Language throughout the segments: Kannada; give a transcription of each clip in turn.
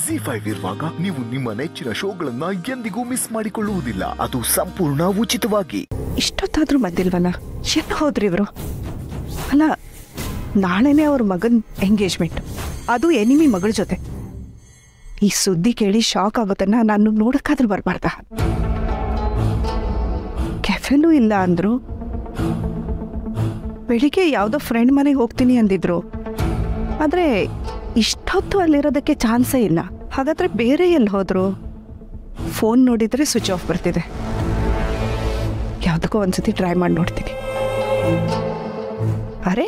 ಜಿ ಫೈವ್ ಇರುವಾಗ ನೀವು ನಿಮ್ಮ ನೆಚ್ಚಿನ ಶೋಗಳನ್ನ ಎಂದಿಗೂ ಮಿಸ್ ಮಾಡಿಕೊಳ್ಳುವುದಿಲ್ಲ ಅದು ಸಂಪೂರ್ಣ ಉಚಿತವಾಗಿ ಇಷ್ಟೊತ್ತಾದ್ರೂ ಬಂದಿಲ್ವಲ್ಲ ಎಲ್ಲಿ ಹೋದ್ರಿ ಇವರು ಅಲ್ಲ ನಾಳೆನೇ ಅವ್ರ ಮಗನ ಎಂಗೇಜ್ಮೆಂಟ್ ಅದು ಎನಿಮಿ ಮಗಳ ಜೊತೆ ಈ ಸುದ್ದಿ ಕೇಳಿ ಶಾಕ್ ಆಗೋದನ್ನ ನಾನು ನೋಡಕ್ಕಾದ್ರೂ ಬರಬಾರ್ದ ಕೆಫೆಲೂ ಇಲ್ಲ ಅಂದ್ರು ಬೆಳಿಗ್ಗೆ ಯಾವುದೋ ಫ್ರೆಂಡ್ ಮನೆಗೆ ಹೋಗ್ತೀನಿ ಅಂದಿದ್ರು ಆದರೆ ಇಷ್ಟೊತ್ತು ಅಲ್ಲಿರೋದಕ್ಕೆ ಚಾನ್ಸೇ ಇಲ್ಲ ಹಾಗಾದ್ರೆ ಬೇರೆ ಎಲ್ಲಿ ಹೋದ್ರು ಫೋನ್ ನೋಡಿದ್ರೆ ಸ್ವಿಚ್ ಆಫ್ ಬರ್ತಿದೆ ಯಾವುದಕ್ಕೋ ಒಂದ್ಸತಿ ಟ್ರೈ ಮಾಡಿ ನೋಡ್ತೀನಿ ಅರೆ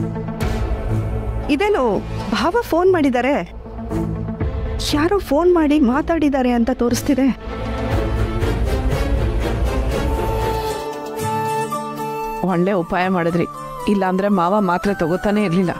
ಇದೇನು ಭಾವ ಫೋನ್ ಮಾಡಿದ್ದಾರೆ ಯಾರೋ ಫೋನ್ ಮಾಡಿ ಮಾತಾಡಿದ್ದಾರೆ ಅಂತ ತೋರಿಸ್ತಿದೆ ಒಳ್ಳೆ ಉಪಾಯ ಮಾಡಿದ್ರಿ ಇಲ್ಲಾಂದ್ರೆ ಮಾವ ಮಾತ್ರ ತಗೋತಾನೆ ಇರ್ಲಿಲ್ಲ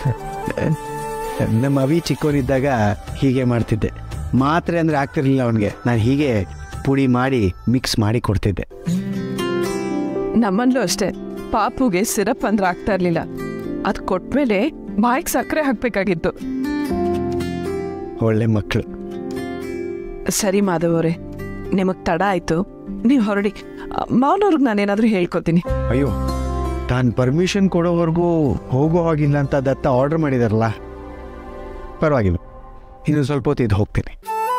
ನಮ್ಮ ಅವಿ ಚಿಕ್ಕವನಿದ್ದಾಗ ಹೀಗೆ ಮಾಡ್ತಿದ್ದೆ ಮಾತ್ರೆ ಅಂದರೆ ಆಗ್ತಿರ್ಲಿಲ್ಲ ಅವನಿಗೆ ನಾನು ಹೀಗೆ ಪುಡಿ ಮಾಡಿ ಮಿಕ್ಸ್ ಮಾಡಿ ಕೊಡ್ತಿದ್ದೆ ನಮ್ಮಲ್ಲೂ ಅಷ್ಟೇ ಪಾಪುಗೆ ಸಿರಪ್ ಅಂದ್ರೆ ಆಗ್ತಾ ಇರ್ಲಿಲ್ಲ ಅದು ಕೊಟ್ಮೇಲೆ ಬಾಯಿಗೆ ಸಕ್ಕರೆ ಹಾಕ್ಬೇಕಾಗಿತ್ತು ಒಳ್ಳೆ ಮಕ್ಕಳು ಸರಿ ಮಾಧವ್ ಅವರೇ ನಿಮಗೆ ತಡ ಆಯ್ತು ನೀವು ಹೊರಡಿ ಮಾವನವ್ರಿಗೆ ನಾನೇನಾದ್ರೂ ಹೇಳ್ಕೊತೀನಿ ಅಯ್ಯೋ ತಾನು ಪರ್ಮಿಷನ್ ಕೊಡೋವರೆಗೂ ಹೋಗೋ ಹಾಗಿಲ್ಲ ಅಂತ ದತ್ತ ಆರ್ಡರ್ ಮಾಡಿದಾರಲ್ಲ ಪರವಾಗಿಲ್ಲ ಇನ್ನು ಸ್ವಲ್ಪ ಹೊತ್ತು ಇದು ಹೋಗ್ತೀನಿ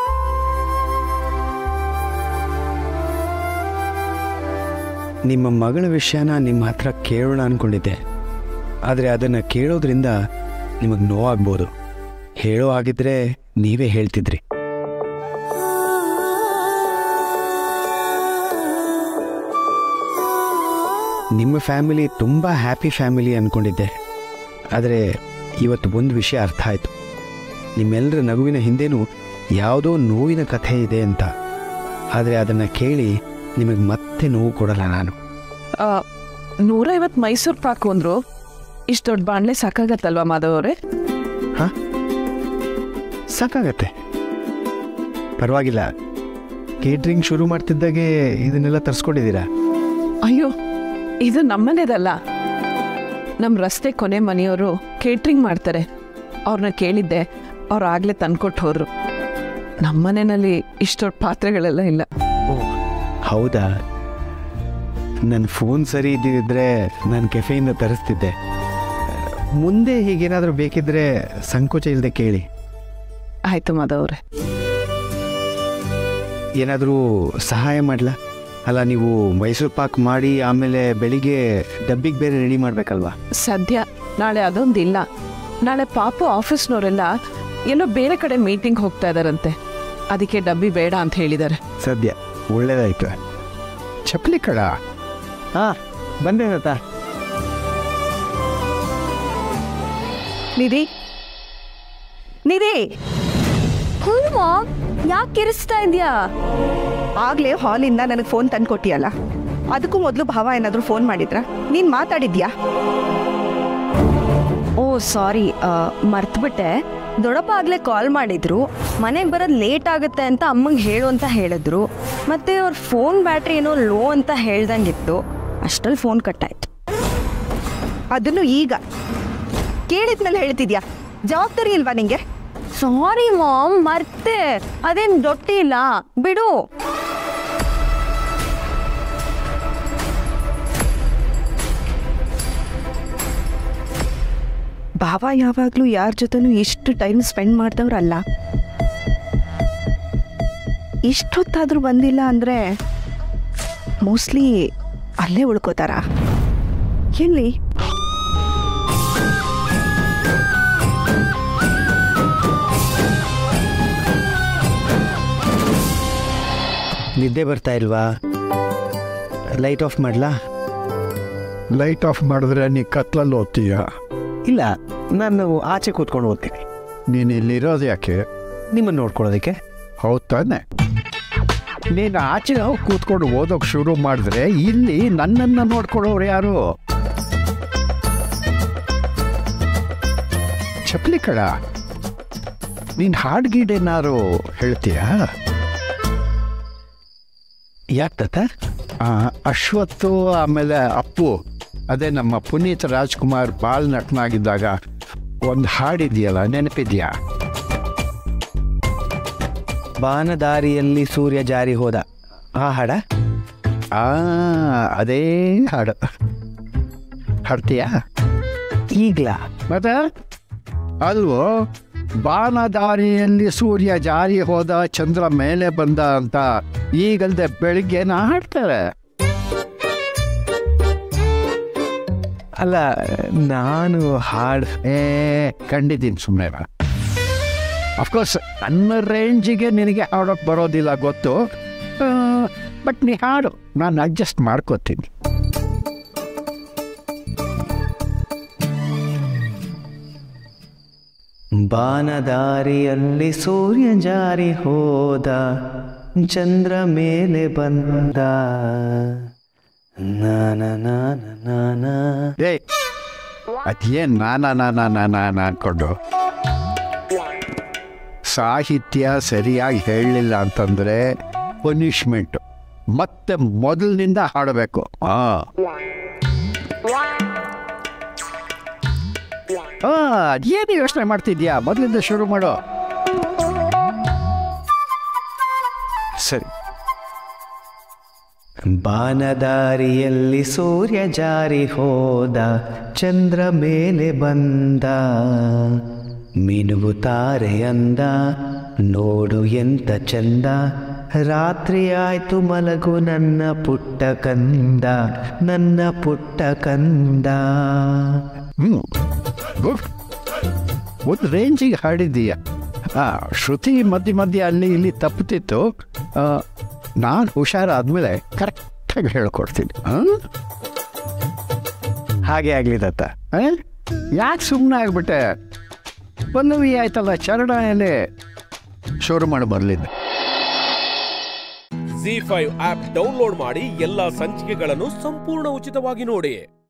ನಿಮ್ಮ ಮಗಳ ವಿಷಯನ ನಿಮ್ಮ ಹತ್ರ ಕೇಳೋಣ ಅಂದ್ಕೊಂಡಿದ್ದೆ ಆದರೆ ಅದನ್ನು ಕೇಳೋದ್ರಿಂದ ನಿಮಗೆ ನೋವಾಗ್ಬೋದು ಹೇಳೋ ಆಗಿದ್ರೆ ನೀವೇ ಹೇಳ್ತಿದ್ರಿ ನಿಮ್ಮ ಫ್ಯಾಮಿಲಿ ತುಂಬ ಹ್ಯಾಪಿ ಫ್ಯಾಮಿಲಿ ಅಂದ್ಕೊಂಡಿದ್ದೆ ಆದರೆ ಇವತ್ತು ಒಂದು ವಿಷಯ ಅರ್ಥ ಆಯಿತು ನಿಮ್ಮೆಲ್ಲರ ನಗುವಿನ ಹಿಂದೆನೂ ಯಾವುದೋ ನೋವಿನ ಕಥೆ ಇದೆ ಅಂತ ಆದರೆ ಅದನ್ನು ಕೇಳಿ ನಿಮಗೆ ಮತ್ತೆ ನೋವು ಕೊಡಲ್ಲ ನಾನು ನೂರೈವತ್ತು ಮೈಸೂರು ಪಾಕು ಅಂದ್ರು ಇಷ್ಟು ದೊಡ್ಡ ಬಾಣಲೆ ಸಾಕಾಗತ್ತಲ್ವಾ ಮಾಧವ್ ಅವರೇ ಹಾಂ ಸಾಕಾಗತ್ತೆ ಪರವಾಗಿಲ್ಲ ಕೇಟ್ರಿಂಗ್ ಶುರು ಮಾಡ್ತಿದ್ದಾಗೆ ಇದನ್ನೆಲ್ಲ ತರಿಸ್ಕೊಂಡಿದ್ದೀರಾ ಅಯ್ಯೋ ಇದು ನಮ್ಮನೇದಲ್ಲ ನಮ್ಮ ರಸ್ತೆ ಕೊನೆ ಮನೆಯವರು ಕೇಟ್ರಿಂಗ್ ಮಾಡ್ತಾರೆ ಅವ್ರನ್ನ ಕೇಳಿದ್ದೆ ಅವ್ರು ಆಗ್ಲೇ ತಂದ್ಕೊಟ್ಟು ಹೋದ್ರು ನಮ್ಮನೆಯಲ್ಲಿ ಇಷ್ಟೊಟ್ಟು ಪಾತ್ರೆಗಳೆಲ್ಲ ಇಲ್ಲ ಹೌದಾ ನನ್ನ ಫೋನ್ ಸರಿ ಇದ್ದಿದ್ರೆ ನಾನು ಕೆಫೆಯಿಂದ ತರಿಸ್ತಿದ್ದೆ ಮುಂದೆ ಹೀಗೇನಾದರೂ ಬೇಕಿದ್ರೆ ಸಂಕೋಚ ಇಲ್ಲದೆ ಕೇಳಿ ಆಯ್ತು ಮಾಧವ್ ಅವ್ರೆ ಏನಾದರೂ ಸಹಾಯ ಮಾಡಲಾ ಅಲ್ಲ ನೀವು ಮೈಸೂರು ಪಾಕ್ ಮಾಡಿ ಆಮೇಲೆ ಬೆಳಿಗ್ಗೆ ಡಬ್ಬಿಗೆ ಬೇರೆ ರೆಡಿ ಮಾಡಬೇಕಲ್ವಾ ಸದ್ಯ ನಾಳೆ ಅದೊಂದು ಇಲ್ಲ ನಾಳೆ ಪಾಪು ಆಫೀಸ್ನವರೆಲ್ಲ ಎಲ್ಲೋ ಬೇರೆ ಕಡೆ ಮೀಟಿಂಗ್ ಹೋಗ್ತಾ ಇದಾರಂತೆ ಅದಕ್ಕೆ ಡಬ್ಬಿ ಬೇಡ ಅಂತ ಹೇಳಿದ್ದಾರೆ ಸದ್ಯ ಒಳ್ಳೇದಾಯ್ತು ಚಪ್ಪಲಿ ಕಡ ಹಾಂ ಬಂದೆ ತಾತ ನಿಧಿ ನಿಧಿ ಹ್ಞೂ ಮಾಮ್ ಯಾಕೆ ಕಿರಿಸ್ತಾ ಇದೆಯಾ ಆಗ್ಲೇ ಹಾಲಿಂದ ನನಗೆ ಫೋನ್ ತಂದು ಕೊಟ್ಟಿಯಲ್ಲ ಅದಕ್ಕೂ ಮೊದಲು ಭಾವ ಏನಾದರೂ ಫೋನ್ ಮಾಡಿದ್ರಾ ನೀನು ಮಾತಾಡಿದ್ಯಾ ಓ ಸಾರಿ ಮರ್ತ್ಬಿಟ್ಟೆ ದೊಡ್ಡಪ್ಪ ಆಗ್ಲೇ ಕಾಲ್ ಮಾಡಿದ್ರು ಮನೆಗೆ ಬರೋದು ಲೇಟ್ ಆಗುತ್ತೆ ಅಂತ ಅಮ್ಮಂಗೆ ಹೇಳು ಅಂತ ಹೇಳಿದ್ರು ಮತ್ತೆ ಅವ್ರ ಫೋನ್ ಬ್ಯಾಟ್ರಿ ಏನೋ ಲೋ ಅಂತ ಹೇಳ್ದಂಗಿತ್ತು ಅಷ್ಟರಲ್ಲಿ ಫೋನ್ ಕಟ್ಟಾಯ್ತು ಅದನ್ನು ಈಗ ಕೇಳಿದ್ಮೇಲೆ ಹೇಳ್ತಿದ್ಯಾ ಜವಾಬ್ದಾರಿ ಇಲ್ವಾ ನಿಂಗೆ ಸಾರಿ ಮಾಮ್ ಮರ್ತೆ ಅದೇನು ದೊಡ್ಡಿ ಇಲ್ಲ ಬಿಡು ಭಾವ ಯಾವಾಗಲೂ ಯಾರ ಜೊತೆನೂ ಇಷ್ಟು ಟೈಮ್ ಸ್ಪೆಂಡ್ ಮಾಡ್ದವ್ರಲ್ಲ ಇಷ್ಟೊತ್ತಾದರೂ ಬಂದಿಲ್ಲ ಅಂದರೆ ಮೋಸ್ಟ್ಲಿ ಅಲ್ಲೇ ಉಳ್ಕೋತಾರ ಎಲ್ಲಿ ನಿದ್ದೆ ಬರ್ತಾ ಇಲ್ವಾ ಲೈಟ್ ಆಫ್ ಮಾಡಲಾ ಲೈಟ್ ಆಫ್ ಮಾಡಿದ್ರೆ ನೀ ಕತ್ಲಲ್ಲಿ ಓದ್ತೀಯ ಇಲ್ಲ ನಾನು ಆಚೆ ಕೂತ್ಕೊಂಡು ಓದ್ತೀನಿ ನೀನು ಇಲ್ಲಿರೋದು ಯಾಕೆ ನಿಮ್ಮನ್ನು ನೋಡ್ಕೊಳ್ಳೋದಕ್ಕೆ ಹೌದ್ ತಾನೆ ನೀನು ಆಚೆ ಹೋಗಿ ಕೂತ್ಕೊಂಡು ಓದೋಕೆ ಶುರು ಮಾಡಿದ್ರೆ ಇಲ್ಲಿ ನನ್ನನ್ನು ನೋಡ್ಕೊಳ್ಳೋರು ಯಾರು ಚಪ್ಪಲಿ ಕಡ ನೀನು ಹಾಡು ಗೀಡೇನಾರು ಹೇಳ್ತೀಯಾ ಯಾಕೆ ತಾತ ಆ, ಅಶ್ವತ್ತು ಆಮೇಲೆ ಅಪ್ಪು ಅದೇ ನಮ್ಮ ಪುನೀತ್ ರಾಜ್ಕುಮಾರ್ ಬಾಲ್ ನಟನಾಗಿದ್ದಾಗ ಒಂದು ಹಾಡಿದೆಯಲ್ಲ ನೆನಪಿದ್ಯಾ ಬಾನದಾರಿಯಲ್ಲಿ ಸೂರ್ಯ ಜಾರಿ ಹೋದ ಆ ಹಾಡ ಆ ಅದೇ ಹಾಡು ಹಾಡ್ತೀಯಾ ಈಗ್ಲಾ ಮತ್ತೆ ಅಲ್ವೋ ಬಾನದಾರಿಯಲ್ಲಿ ಸೂರ್ಯ ಜಾರಿ ಹೋದ ಚಂದ್ರ ಮೇಲೆ ಬಂದ ಅಂತ ಈಗಲ್ದೆ ಬೆಳಿಗ್ಗೆ ನಾ ಹಾಡ್ತಾರೆ ಅಲ್ಲ ನಾನು ಹಾಡು ಏ ಖಂಡಿತೀನಿ ಸುಮ್ಮನೆ ಅಫ್ಕೋರ್ಸ್ ನನ್ನ ರೇಂಜಿಗೆ ನಿನಗೆ ಹಾಡೋಕೆ ಬರೋದಿಲ್ಲ ಗೊತ್ತು ಬಟ್ ನೀ ಹಾಡು ನಾನು ಅಡ್ಜಸ್ಟ್ ಮಾಡ್ಕೋತೀನಿ ಬಾನದಾರಿಯಲ್ಲಿ ಸೂರ್ಯ ಜಾರಿ ಹೋದ ಚಂದ್ರ ಮೇಲೆ ಬಂದ ನಾನ ನಾನ ನಾನ ಏಯ್ ಅದೇನು ನಾನಾ ನಾನಾ ನಾನಾ ಅನ್ಕೊಂಡು ಸಾಹಿತ್ಯ ಸರಿಯಾಗಿ ಹೇಳಲಿಲ್ಲ ಅಂತಂದರೆ ಪನಿಷ್ಮೆಂಟು ಮತ್ತೆ ಮೊದಲಿನಿಂದ ಹಾಡಬೇಕು ಹಾಂ ಏನು ಯೋಚನೆ ಮಾಡ್ತಿದ್ಯಾ ಮೊದಲಿಂದ ಶುರು ಮಾಡೋ ಸರಿ ಬಾನದಾರಿಯಲ್ಲಿ ಸೂರ್ಯ ಜಾರಿ ಹೋದ ಚಂದ್ರ ಮೇಲೆ ಬಂದ ಮಿನುಗು ತಾರೆ ಅಂದ ನೋಡು ಎಂತ ಚಂದ ರಾತ್ರಿ ಆಯ್ತು ಮಲಗು ನನ್ನ ಪುಟ್ಟ ಕಂದ ನನ್ನ ಪುಟ್ಟ ಕಂದ ಹ್ಞೂ ಗುಡ್ ಒಂದು ರೇಂಜಿಗೆ ಹಾಡಿದ್ದೀಯ ಹಾಂ ಶ್ರುತಿ ಮಧ್ಯೆ ಮಧ್ಯೆ ಅಲ್ಲಿ ಇಲ್ಲಿ ತಪ್ಪುತ್ತಿತ್ತು ನಾನು ಹುಷಾರಾದ್ಮೇಲೆ ಕರೆಕ್ಟಾಗಿ ಹೇಳ್ಕೊಡ್ತೀನಿ ಹಾಂ ಹಾಗೆ ಆಗ್ಲಿ ದತ್ತ ಯಾಕೆ ಸುಮ್ಮನೆ ಆಗ್ಬಿಟ್ಟೆ ಪಲ್ಲವಿ ಆಯ್ತಲ್ಲ ಚರಣ ಎಲೆ ಶುರು ಮಾಡಿ ಬರಲಿಲ್ಲ ಜಿ ಫೈವ್ ಆಪ್ ಡೌನ್ಲೋಡ್ ಮಾಡಿ ಎಲ್ಲಾ ಸಂಚಿಕೆಗಳನ್ನು ಸಂಪೂರ್ಣ ಉಚಿತವಾಗಿ ನೋಡಿ